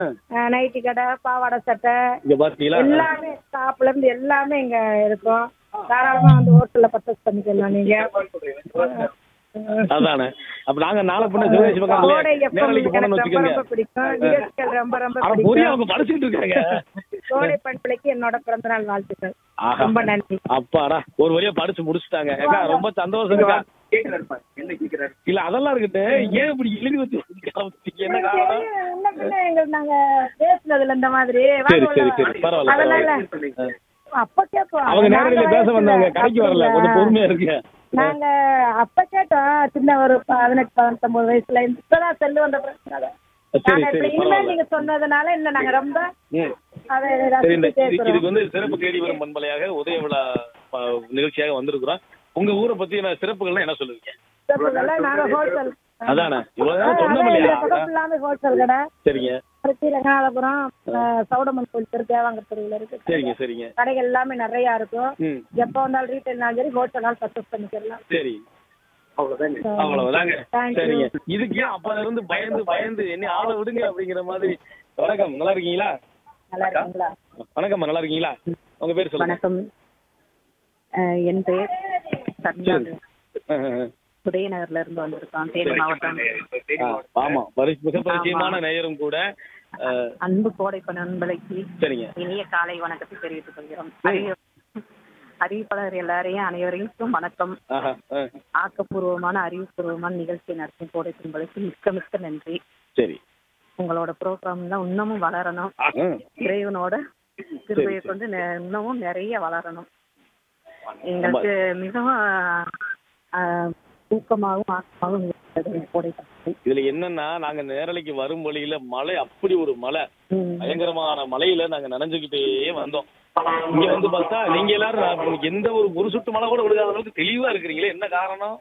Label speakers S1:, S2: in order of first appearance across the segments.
S1: Nightie கடை பாவாடை சட்டை
S2: இங்க பாத்தீங்களா
S1: எல்லாமே டாப்ல இருந்து எல்லாமே இங்க இருக்கும் தாராளமா வந்து ஹோட்டல்ல பர்ச்சேஸ் பண்ணிக்கலாம் நீங்க
S2: அதானே அப்ப நாங்க நாளை பின்ன சிவகேசி பக்கம்
S1: கோடை எப்ப
S2: நேரலைக்கு போனோம்னு
S1: எனக்கு ரொம்ப
S2: வச்சுக்கோங்க
S1: ரொம்ப பிடிக்கும் நிகழ்ச்சிகள் ரொம்ப ரொம்ப
S2: ஆனா பொரிய
S1: பிடிக்கும்
S2: அவங்க படிச்சுட்டு இருக்காங்க
S1: கோடை பண்பிளைக்கு என்னோட பிறந்தநாள் வாழ்த்துக்கள்
S2: ஆஹா.
S1: ரொம்ப நன்றி
S2: அப்பாடா ஒரு வழியா படிச்சு முடிச்சுட்டாங்க ஏக்கா ரொம்ப சந்தோஷம்க்கா இல்ல அதெல்லாம் இருக்கட்டு ஏன் இப்படி எழுதி வச்சு வச்சிருக்கீங்க? என்ன காரணம்
S1: என்ன பின்ன எங்க நாங்க பேசுனதுல இந்த மாதிரி
S2: சரி
S1: வாங்க
S2: சரி சரி பரவாயில்ல
S1: அதனால
S2: பரவாயில்ல
S1: அப்ப கேட்போம்
S2: அவங்க நேரடியில
S1: நாங்க
S2: பேச வந்தாங்க
S1: வயசுல
S2: கடைக்கு வரல கொஞ்சம்
S1: அப்படிங்களா?
S2: பொறுமையா இருக்கு
S1: நாங்க அப்ப கேட்டோம் சின்ன ஒரு பதினெட்டு பத்தொன்பது வயசுல இப்பதான் செல்லு வந்த பிரச்சனை தான்.
S2: சரி
S1: நாங்க
S2: சரி
S1: இப்ப இனிமேல்
S2: பரவாயில்ல
S1: நீங்க சொன்னதுனால இன்னும் நாங்க ரொம்ப
S2: ம்.
S1: அதை
S2: சரி இந்த
S1: ரசிச்சு
S2: இது- இதுக்கு
S1: கேட்கிறோம்
S2: வந்து சிறப்பு தேடி வரும் பண்பலையாக உதய விழா ப- நிகழ்ச்சியாக வந்திருக்கிறோம் உங்க ஊரை பத்தி சிறப்புகள்லாம் என்ன சொல்லுவீங்க
S1: சிறப்புகள்லாம் நாங்க ஹோட்டல்
S2: அதானே இவ்வளவு நேரம் சொன்னோம் இல்லையா
S1: எல்லாமே ஹோட்டல் கடை
S2: சரிங்க
S1: திருச்சி ரங்கநாதபுரம் அஹ், சவுடமன் கோயில் தெரு தேவாங்கர் தெருவில் இருக்கு
S2: சரிங்க சரிங்க
S1: கடைகள் எல்லாமே நிறைய இருக்கும்
S2: ம்
S1: எப்போ வந்தாலும் ரீட்டைல்னாலும் சரி ஹோட்டல்னாலும் பர்ச்சேஸ் பண்ணிக்கலாம்
S2: சரி அவ்வளவுதாங்க
S1: Thank you.
S2: சரிங்க இதுக்கு ஏன் அப்ப இருந்து பயந்து பயந்து என்ன ஆளை விடுங்க அப்படிங்கிற மாதிரி வணக்கம் நல்லா இருக்கீங்களா
S1: நல்லா இருக்குங்களா
S2: வணக்கம் நல்லா இருக்கீங்களா உங்க பேர் சொல்லுங்க
S3: வணக்கம் அஹ் என் பெயர் சத்யாது
S2: அஹ் அஹ் அஹ்.
S3: உதயநகர்ல இருந்து வந்திருக்கோம் தேனி மாவட்டம்
S2: ஆ, ஆமா பரி- மிக பரிச்சயமான நேயரும் கூட அஹ்,
S3: அன்பு கோடை பண்பலைக்கு
S2: சரிங்க
S3: இனிய காலை வணக்கத்தை தெரிவித்துக் கொள்கிறோம் அறிவி- அறிவிப்பாளர் எல்லாரையும் அனைவருக்கும் வணக்கம்
S2: ஆஹா, அஹ்.
S3: ஆக்கப்பூர்வமான அறிவுபூர்வமான நிகழ்ச்சி நடத்தும் கோடை பண்பலைக்கு மிக்க மிக்க நன்றி
S2: சரி
S3: உங்களோட ப்ரோக்ராம்லாம் இன்னமும் வளரணும்
S2: அஹ்.
S3: இறைவனோட கிருபையை கொண்டு நெ- இன்னமும் நிறைய வளரணும் எங்களுக்கு மிகவும் ஆஹ், ஊக்கமாகவும் ஆக்கமாகவும் இருக்கிறது கோடை பண்பலை
S2: இதுல என்னன்னா நாங்க நேரலைக்கு வரும் வழியில மழை அப்படி ஒரு மழை
S3: ம்.
S2: பயங்கரமான மழையில நாங்க நனைஞ்சுக்கிட்டே வந்தோம் இங்க வந்து பார்த்தா நீங்க எல்லாரும் நான் உங்களுக்கு எந்த ஒரு ஒரு சொட்டு மழை கூட விழுகாத அளவுக்கு தெளிவா இருக்கிறீங்களே என்ன காரணம்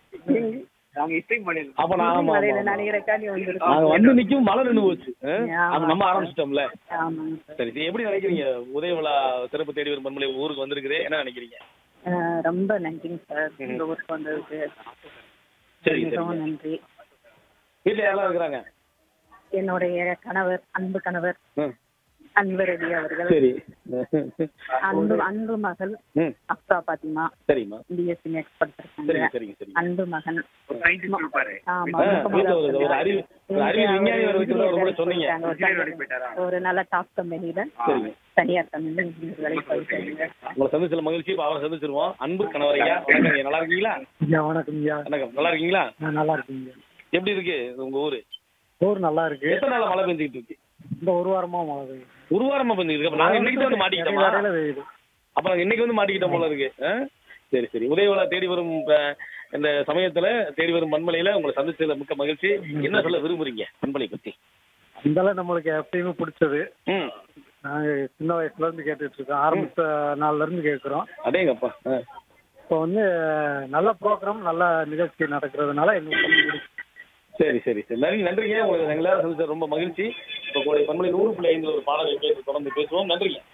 S2: அப்ப நான் ஆமா, ஆமா,
S3: மழையில
S2: ஆமா.
S3: நனைகிறக்காண்டி வந்திருக்கோம்
S2: நாங்க வந்து நிக்கும் மழை நின்னு போச்சு அஹ்?
S3: ஆமா.
S2: அப்ப நம்ம ஆரம்பிச்சிட்டோம்ல
S3: ஆமாங்க சார்.
S2: சரி சரி எப்படி நினைக்கிறீங்க உதய விழா சிறப்பு தேடி வரும் பண்பலை ஊருக்கு வந்திருக்குதே என்ன நினைக்கிறீங்க
S3: ஆஹ், ரொம்ப நன்றிங்க சார் இந்த ஊருக்கு வந்ததுக்கு
S2: சரி
S3: மிகவும்
S2: சரி
S3: நன்றி
S2: வீட்டுல யாரெல்லாம் இருக்கிறாங்க
S3: என்னுடைய கணவர் அன்பு கணவர்
S2: ம்,
S3: அன்பு ரெடி அவர்கள்
S2: சரி
S3: அன்பு அன்பு மகள்
S2: ம்
S3: அப்சா பாத்திமா
S2: சரிம்மா
S3: பிஎஸ்சி நெக்ஸ்ட் படிச்சிருக்காங்க
S2: சரிங்க சரிங்க சரிங்க
S3: அன்பு மகன் ஆமா
S2: ஆ, வீட்டுல ஒரு ஒரு அறிவு ஒரு அறிவு விஞ்ஞானி வர வைக்கிறத ஒரு முறை சொன்னீங்க
S3: ஒரு நல்ல டாப் கம்பெனில
S2: சரிங்க
S3: தனியார் கம்பெனில இன்ஜினியர் வேலை பார்த்தாங்க
S2: உங்களை சந்திச்சல மகிழ்ச்சி இப்ப அவரை சந்திச்சிருவோம் அன்பு கணவரையா வணக்கம் ஐயா. நல்லா இருக்கீங்களா
S4: ஐயா வணக்கம் ஐயா
S2: வணக்கம் நல்லா இருக்கீங்களா
S4: நான் நல்லா இருக்கீங்க
S2: எப்படி இருக்கு உங்க ஊரு
S4: ஊர் நல்லா இருக்கு
S2: எத்தனை நாளா மழை பெஞ்சுக்கிட்டு இருக்கு
S4: இந்த ஒரு வாரமா மழை பெய்யுது
S2: ஒரு வாரமா பெஞ்சுக்கிட்டு இருக்கு அப்ப நாங்க இன்னைக்கு தான் வந்து மாட்டிக்கிட்டோமா
S4: இடையில பெய்யுது
S2: அப்ப நாங்க இன்னைக்கு வந்து மாட்டிக்கிட்டோம் போல இருக்கு ஆ? சரி சரி உதயவிழா தேடி வரும் அஹ், இந்த சமயத்துல தேடி வரும் மண்மலையில உங்களை சந்திச்சதுல மிக்க மகிழ்ச்சி என்ன சொல்ல விரும்புறீங்க மண்மலை பத்தி
S4: இதெல்லாம் நம்மளுக்கு எப்பயுமே பிடிச்சது
S2: ம்
S4: நாங்க சின்ன வயசுல இருந்து கேட்டுட்டு இருக்கோம் ஆரம்பிச்ச நாள்ல இருந்து கேட்கிறோம்
S2: அதேங்கப்பா ஆ.
S4: இப்போ வந்து நல்ல ப்ரோக்ராம் நல்ல நிகழ்ச்சி நடக்கிறதுனால எங்களுக்கு ரொம்ப பிடிக்கும்
S2: சரி சரி சரி நன்றி நன்றிங்க உங்களுக்கு எங்களாரும் சந்திச்சது ரொம்ப மகிழ்ச்சி இப்போ கோடை பண்பலை நூறு புள்ளி ஐந்து ஒரு பாடலை கேட்டு தொடர்ந்து பேசுவோம் நன்றிங்க